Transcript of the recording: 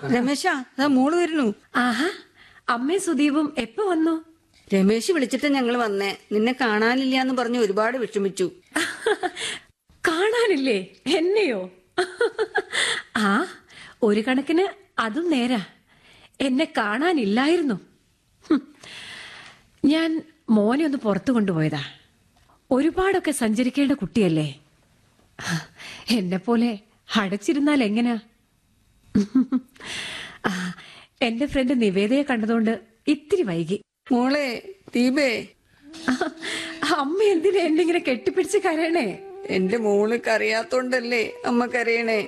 രമേശ അതാ മോള് വരുന്നു ആഹാ അമ്മയും സുദീപും എപ്പോ വന്നു രമേശ് വിളിച്ചിട്ട് ഞങ്ങൾ വന്നേ നിന്നെ കാണാനില്ല എന്ന് പറഞ്ഞ് ഒരുപാട് വിഷമിച്ചു കാണാനില്ലേ എന്നെയോ ആ ഒരു കണക്കിന് അതും നേരാ എന്നെ കാണാനില്ലായിരുന്നു ഹും. ഞാൻ മോനെ ഒന്ന് പുറത്തു കൊണ്ടുപോയതാ ഒരുപാടൊക്കെ സഞ്ചരിക്കേണ്ട കുട്ടിയല്ലേ എന്നെ പോലെ അടച്ചിരുന്നാൽ എങ്ങനാ ആ, എന്റെ ഫ്രണ്ട് നിവേദയെ കണ്ടതുകൊണ്ട് ഇത്തിരി വൈകി മോളെ ദീപേ അമ്മ എന്തിനാ എന്നെ ഇങ്ങനെ കെട്ടിപ്പിടിച്ച് കരയണേ എന്റെ മോള് കരയാത്തോണ്ടല്ലേ അമ്മ കരയണേ